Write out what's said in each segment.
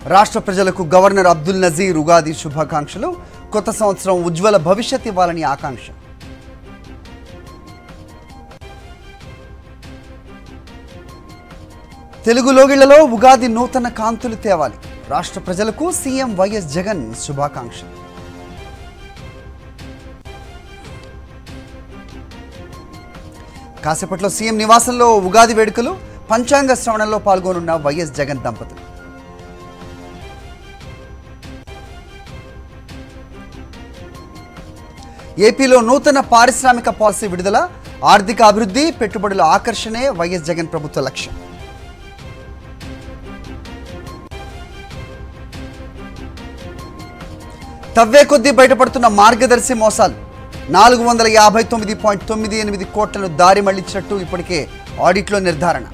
రాష్ట్ర ప్రజలకు గవర్నర్ అబ్దుల్ నజీర్ ఉగాది శుభాకాంక్షలు కొత్త సంవత్సరం ఉజ్వల భవిష్యత్ ఇవ్వాలని ఆకాంక్ష తెలుగు లోగిళ్లలో ఉగాది నూతన కాంతులు తేవాలి రాష్ట్ర ప్రజలకు సీఎం వైఎస్ జగన్ శుభాకాంక్షలు కాసేపట్లో సీఎం నివాసంలో ఉగాది వేడుకలు పంచాంగ శ్రవణంలో పాల్గొనున్న వైఎస్ జగన్ దంపతులు ఏపీలో నూతన పారిశ్రామిక పాలసీ విడుదల ఆర్థిక అభివృద్ధి పెట్టుబడుల ఆకర్షణే వైఎస్ జగన్ ప్రభుత్వ లక్ష్యం తవ్వే కొద్దీ బయటపడుతున్న మార్గదర్శి మోసాలు నాలుగు వందల యాభై తొమ్మిది పాయింట్ తొమ్మిది ఎనిమిది కోట్లను దారి మళ్లించినట్టు ఇప్పటికే ఆడిట్లో నిర్ధారణ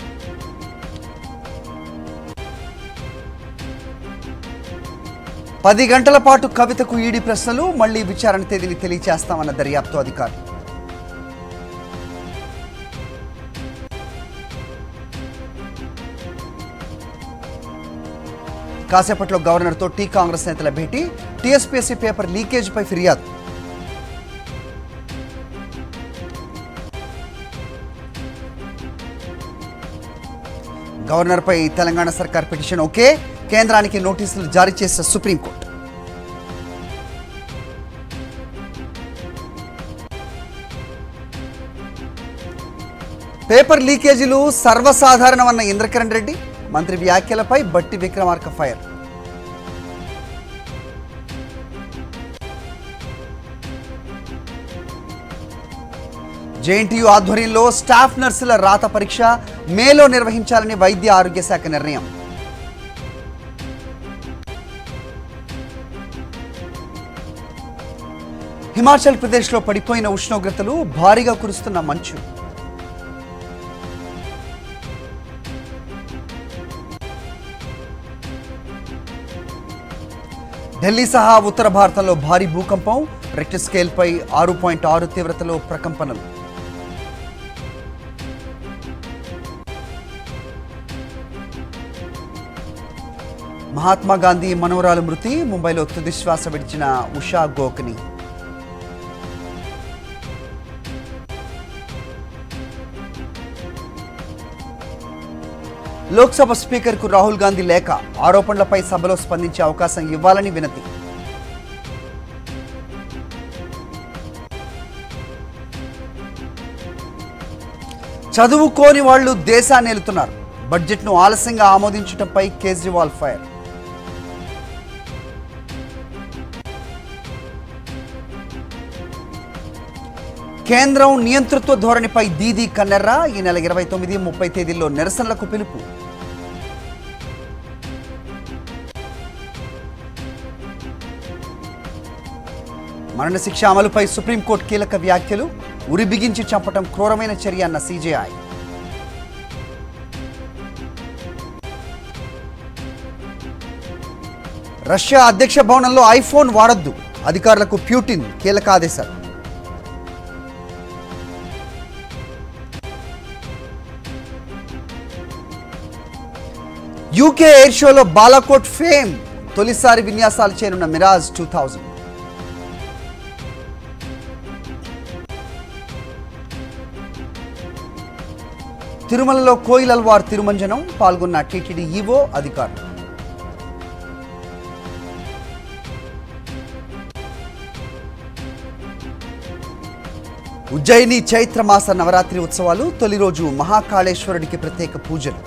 పది గంటల పాటు కవితకు ఈడీ ప్రశ్నలు మళ్లీ విచారణ తేదీని తెలియచేస్తామన్న దర్యాప్తు అధికారులు కాసేపట్లో గవర్నర్తో టీ కాంగ్రెస్ నేతల భేటీ టీఎస్పీఎస్సీ పేపర్ లీకేజీపై ఫిర్యాదు గవర్నర్పై తెలంగాణ సర్కార్ పిటిషన్ ఓకే కేంద్రానికి నోటీసులు జారీ చేసిన సుప్రీంకోర్టు పేపర్ లీకేజీలు సర్వసాధారణమన్న ఇంద్రకరణ్ రెడ్డి మంత్రి వ్యాఖ్యలపై బట్టి విక్రమార్క ఫైర్ జేఎన్టీయూ ఆధ్వర్యంలో స్టాఫ్ నర్సుల రాత పరీక్ష మేలో నిర్వహించాలని వైద్య ఆరోగ్య శాఖ నిర్ణయం హిమాచల్ ప్రదేశ్లో పడిపోయిన ఉష్ణోగ్రతలు భారీగా కురుస్తున్న మంచు ఢిల్లీ సహా ఉత్తర భారతంలో భారీ భూకంపం రెక్టర్ స్కేల్పై ఆరు పాయింట్ ఆరు తీవ్రతలో ప్రకంపనలు మహాత్మా గాంధీ మనవరాలు మృతి ముంబైలో తుది శ్వాస విడిచిన ఉషా గోఖని లోక్సభ స్పీకర్కు రాహుల్ గాంధీ లేఖ ఆరోపణలపై సభలో స్పందించే అవకాశం ఇవ్వాలని వినతి చదువుకోని వాళ్ళు దేశాన్ని ఏలుతున్నారు బడ్జెట్ను ఆలస్యంగా ఆమోదించడంపై కేజ్రీవాల్ ఫైర్ కేంద్రం నియంతృత్వ ధోరణిపై దీదీ కన్నెర్ర ఈ నెల ఇరవై తొమ్మిది ముప్పై తేదీల్లో నిరసనలకు పిలుపు మరణశిక్ష అమలుపై సుప్రీంకోర్టు కీలక వ్యాఖ్యలు ఉరి బిగించి చంపటం క్రూరమైన చర్య అన్న సీజేఐ రష్యా అధ్యక్ష భవనంలో ఐఫోన్ వాడొద్దు అధికారులకు ప్యూటిన్ కీలక ఆదేశాలు యూకే ఎయిర్ షోలో బాలాకోట్ ఫేమ్ తొలిసారి విన్యాసాలు చేయనున్న మిరాజ్ టూ థౌజండ్ తిరుమలలో కోయిలల్వార్ తిరుమంజనం పాల్గొన్న టీటీడీ ఈవో అధికారులు ఉజ్జయిని చైత్రమాస నవరాత్రి ఉత్సవాలు తొలి రోజు మహాకాళేశ్వరుడికి ప్రత్యేక పూజలు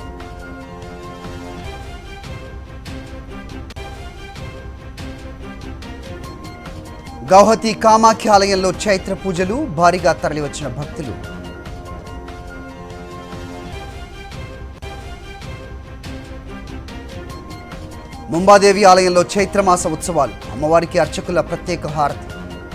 గౌహతి కామాఖ్య ఆలయంలో చైత్ర పూజలు భారీగా తరలివచ్చిన భక్తులు ముంబాదేవి ఆలయంలో చైత్రమాస ఉత్సవాలు అమ్మవారికి అర్చకుల ప్రత్యేక హారతి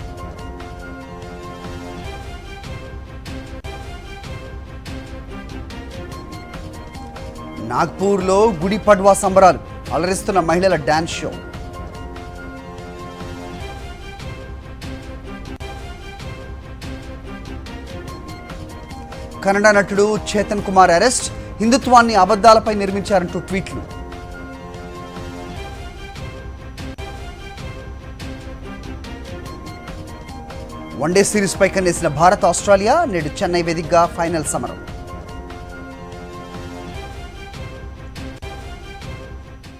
నాగ్పూర్లో గుడి పడ్వా సంబరాలు అలరిస్తున్న మహిళల డాన్స్ షో కన్నడ నటుడు చేతన్ కుమార్ అరెస్ట్ హిందుత్వాన్ని అబద్ధాలపై నిర్మించారంటూ ట్వీట్లు వన్డే సిరీస్పై కన్నేసిన భారత్ ఆస్ట్రేలియా నేడు చెన్నై వేదికగా ఫైనల్ సమరం